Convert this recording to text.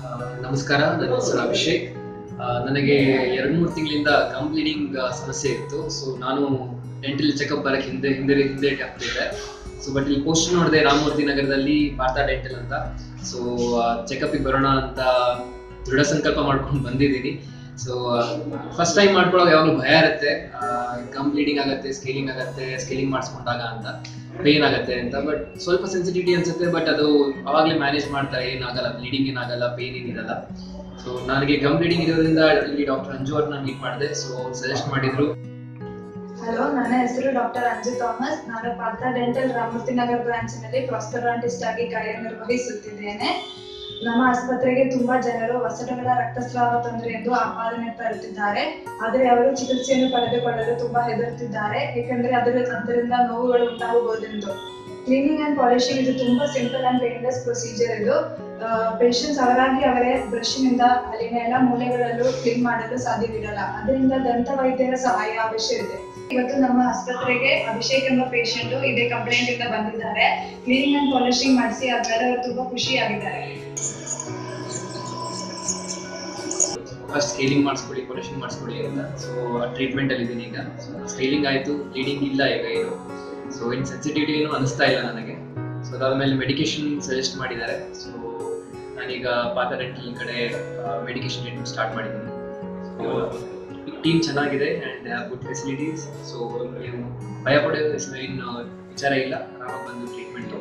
ಆ, ನಮಸ್ಕಾರ ನನ್ನ ಹೆಸರು ಅಭಿಷೇಕ್ ಆ, ನನಗೆ ಎರಡು ಮೂರು ತಿಂಗಳಿಂದ ಗಮ್ ಬ್ಲೀಡಿಂಗ್ ಸಮಸ್ಯೆ ಇತ್ತು ಸೊ ನಾನು ಡೆಂಟಲ್ ಚೆಕಪ್ ಬರಕ್ಕೆ ಹಿಂದೆ ಹಿಂದೆ ಹಿಂದೆ ಆಗ್ತಿದ್ದೆ ಸೊ ಬಟ್ ಇಲ್ಲಿ ಪೋಸ್ಟ್ ನೋಡಿದೆ ರಾಮಮೂರ್ತಿ ನಗರದಲ್ಲಿ ಭಾರತ ಡೆಂಟಲ್ ಅಂತ ಸೊ ಚೆಕಪ್ಗೆ ಬರೋಣ ಅಂತ ದೃಢ ಸಂಕಲ್ಪ ಮಾಡ್ಕೊಂಡು ಬಂದಿದ್ದೀನಿ ಸೊ ಫಸ್ಟ್ ಟೈಮ್ ಮಾಡ್ಕೊಳ್ಳೋಕೆ ಯಾವಾಗಲೂ ಭಯ ಇರುತ್ತೆ ಗಮ್ ಬ್ಲೀಡಿಂಗ್ ಆಗುತ್ತೆ ಸ್ಕೇಲಿಂಗ್ ಆಗುತ್ತೆ ಸ್ಕೇಲಿಂಗ್ ಮಾಡಿಸ್ಕೊಂಡಾಗ ಅಂತ ಪೇನ್ ಆಗುತ್ತೆ ಅಂತ ಬಟ್ ಸ್ವಲ್ಪ ಸೆನ್ಸಿಟಿವಿಟಿ ಅನ್ಸುತ್ತೆ ಬಟ್ ಅದು ಅವಾಗಲೇ ಮ್ಯಾನೇಜ್ ಮಾಡ್ತಾರೆ ಏನಾಗಲ್ಲ ಬ್ಲೀಡಿಂಗ್ ಏನಾಗಲ್ಲ ಪೇನ್ ಏನಿರಲ್ಲ ಸೊ ನನಗೆ ಗಮ್ ಬ್ಲೀಡಿಂಗ್ ಇರೋದ್ರಿಂದ ಇಲ್ಲಿ ಡಾಕ್ಟರ್ ಅಂಜು ಅವ್ರನ್ನ ಮೀಟ್ ಮಾಡಿದೆ ಸೊ ಸಜೆಸ್ಟ್ ಮಾಡಿದ್ರು ಹಲೋ ನನ್ನ ಹೆಸರು ಡಾಕ್ಟರ್ ಅಂಜು ಥಾಮಸ್ ನಾನು ಪಾರ್ಥ ಡೆಂಟಲ್ ರಾಮೂರ್ತಿ ನಗರ್ ಬ್ರಾಂಚ್ನಲ್ಲಿ ಪ್ರಾಸ್ಪರಾಂಟಿಸ್ಟ್ ಆಗಿ ಕಾರ್ಯನಿರ್ವಹಿಸುತ್ತಿದ್ದೇನೆ ನಮ್ಮ ಆಸ್ಪತ್ರೆಗೆ ತುಂಬಾ ಜನರು ವಸಟಗಳ ರಕ್ತಸ್ರಾವ ತೊಂದರೆ ಎಂದು ಆಪಾದನೆ ತರುತ್ತಿದ್ದಾರೆ ಆದರೆ ಅವರು ಚಿಕಿತ್ಸೆಯನ್ನು ಪಡೆದುಕೊಳ್ಳಲು ತುಂಬಾ ಹೆದರುತ್ತಿದ್ದಾರೆ ಏಕೆಂದರೆ ಅದರ ಅದರಿಂದ ನೋವುಗಳು ಉಂಟಾಗಬಹುದೆಂದು ಕ್ಲೀನಿಂಗ್ ಅಂಡ್ ಪಾಲಿಶಿಂಗ್ ಇದು ತುಂಬಾ ಸಿಂಪಲ್ ಅಂಡ್ ಪೇನ್ಲೆಸ್ ಪ್ರೊಸೀಜರ್ ಇದು ಪೇಷಂಟ್ಸ್ ಅವರಾಗಿ ಅವರೇ ಬ್ರಷ್ನಿಂದ ಅಲ್ಲಿನ ಎಲ್ಲ ಮೂಲೆಗಳಲ್ಲೂ ಕ್ಲೀನ್ ಮಾಡಲು ಸಾಧ್ಯವಿರಲ್ಲ ಅದರಿಂದ ದಂತ ವೈದ್ಯರ ಸಹಾಯ ಅವಶ್ಯವಿದೆ ಇವತ್ತು ನಮ್ಮ ಆಸ್ಪತ್ರೆಗೆ ಅಭಿಷೇಕ್ ಎಂಬ ಪೇಷಂಟ್ ಇದೇ ಕಂಪ್ಲೇಂಟ್ ಇಂದ ಬಂದಿದ್ದಾರೆ ಕ್ಲೀನಿಂಗ್ ಅಂಡ್ ಪಾಲಿಶಿಂಗ್ ಮಾಡಿಸಿ ಆದ್ಮೇಲೆ ಅವರು ತುಂಬಾ ಖುಷಿಯಾಗಿದ್ದಾರೆ ಫಸ್ಟ್ ಸ್ಕೇಲಿಂಗ್ ಮಾಡಿಸ್ಕೊಳ್ಳಿ ಪೊಲ್ಯೂಷನ್ ಮಾಡಿಸ್ಕೊಳ್ಳಿ ಅಂತ ಸೊ ಟ್ರೀಟ್ಮೆಂಟ್ ಅಲ್ಲಿ ಇದ್ದೀನಿ ಈಗ ಸ್ಕೇಲಿಂಗ್ ಆಯಿತು ಬ್ಲೀಡಿಂಗ್ ಇಲ್ಲ ಈಗ ಏನು ಸೊ ಇನ್ನು ಸೆನ್ಸಿಟಿವಿಟಿ ಏನು ಅನಿಸ್ತಾ ಇಲ್ಲ ನನಗೆ ಸೊ ಅದಾದ್ಮೇಲೆ ಮೆಡಿಕೇಶನ್ ಸಜೆಸ್ಟ್ ಮಾಡಿದ್ದಾರೆ ಸೊ ನಾನೀಗ ಪಾತ ಡೆಂಟಲ್ ಕಡೆ ಮೆಡಿಕೇಶನ್ ಟ್ರೀಟ್ಮೆಂಟ್ ಸ್ಟಾರ್ಟ್ ಮಾಡಿದ್ದೀನಿ ಟೀಮ್ ಚೆನ್ನಾಗಿದೆ ಆ್ಯಂಡ್ ಗುಡ್ ಫೆಸಿಲಿಟೀಸ್ ಸೊ ನೀವು ಭಯ ಪಡೋ ಏನು ವಿಚಾರ ಇಲ್ಲ ಆರಾಮಾಗಿ ಬಂದು ಟ್ರೀಟ್ಮೆಂಟ್